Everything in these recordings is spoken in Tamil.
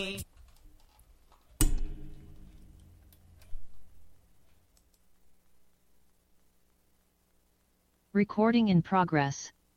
Recording in progress.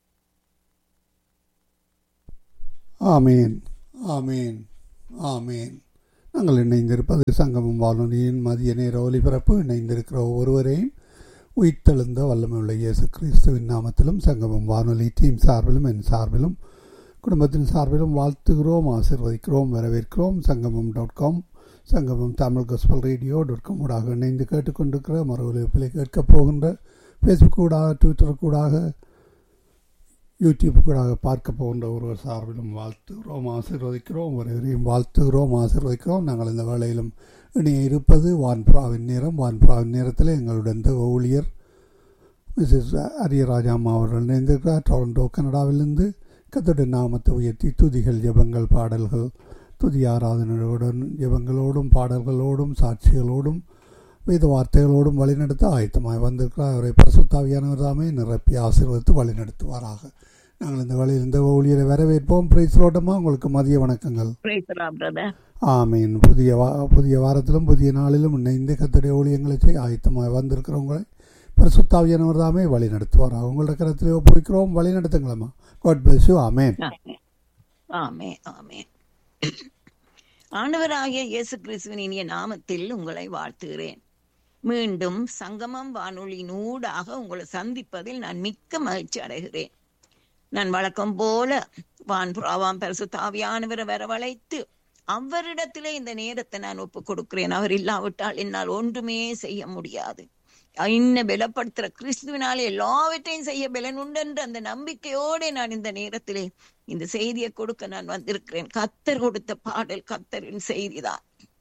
ஆமேன் ஆமேன் ஆமேன் நாங்கள் இணைந்திருப்பது சங்கமம் வானொலியின் மதிய நேர ஒலிபரப்பு இணைந்திருக்கிற ஒவ்வொருவரையும் உயிர்த்தெழுந்த வல்லமையுள்ள இயேசு கிறிஸ்துவின் நாமத்திலும் சங்கமம் வானொலி டீம் சார்பிலும் என் சார்பிலும் குடும்பத்தின் சார்பிலும் வாழ்த்துகிறோம் ஆசிர்வதிக்கிறோம் வரவேற்கிறோம் சங்கமம் dot com Sangamam Tamil gospel radio dot com ஊடாக இணைந்து கேட்டுக்கொண்டிருக்கிற மறு ஒலிபரப்பிலை கேட்கப் போகின்ற ஃபேஸ்புக் ஊடாக ட்விட்டர் கூடாக யூடியூப் கூடாக பார்க்க போகின்ற ஒருவர் சார்பிலும் வாழ்த்துகிறோம் ஆசீர்வதிக்கிறோம் ஒருவரையும் வாழ்த்துகிறோம் ஆசீர்வதிக்கிறோம் நாங்கள் இந்த வேளையிலும் இணைய இருப்பது வான்புறாவின் நேரம் வான்புறாவின் நேரத்தில் எங்களுடன் இந்த ஊழியர் மிஸ்ஸஸ் அரியராஜாமா அவர்கள் இணைந்திருக்கிறார் டொரண்டோ கனடாவிலிருந்து கத்தோட நாமத்தை உயர்த்தி துதிகள் ஜெபங்கள் பாடல்கள் துதி ஆராதனையுடன் ஜெபங்களோடும் பாடல்களோடும் சாட்சிகளோடும் வேத வார்த்தைகளோடும் வழிநடத்த ஆயத்தமாய் வந்திருக்கிறார் அவரை பரிசுத்தாவியானவர் தாமே நிரப்பி ஆசீர்வதித்து வழிநடத்துவாராக நாங்கள் இந்த வழியில் இந்த ஊழியரை வரவேற்போம் பிரைஸ் ரோட்டமாக உங்களுக்கு மதிய வணக்கங்கள் Praise the Lord, brother. ஆமீன் புதிய வா புதிய வாரத்திலும் புதிய நாளிலும் இணைந்து கத்தடைய ஊழியங்களை செய்ய ஆயத்தமாய் வந்திருக்கிறவங்களை பரிசுத்தாவியானவர் தாமே வழி நடத்துவார் உங்களோட கருத்திலே ஒப்புவிக்கிறோம் வழி நடத்துங்களம்மா God bless you amen amen. Amen, amen. ஆண்டவராகிய இயேசு கிறிஸ்துவின் இனிய நாமத்தில் உங்களை வாழ்த்துகிறேன் மீண்டும் சங்கமம் வானொலியினூடாக உங்களை சந்திப்பதில் நான் மிக்க மகிழ்ச்சி அடைகிறேன் நான் வழக்கம் போல வான்புறாவாம் பரிசு தாவியானவரை வரவழைத்து அவரிடத்திலே இந்த நேரத்தை நான் ஒப்பு கொடுக்கிறேன் அவர் இல்லாவிட்டால் என்னால் ஒன்றுமே செய்ய முடியாது இன்ன பலப்படுத்துற கிறிஸ்துவினாலே எல்லாவற்றையும் செய்ய பலன் உண்டென்ற அந்த நம்பிக்கையோட நான் இந்த நேரத்திலே இந்த செய்தியை கொடுக்க நான் வந்திருக்கிறேன் கத்தர் கொடுத்த பாடல் கத்தரின் செய்திதான்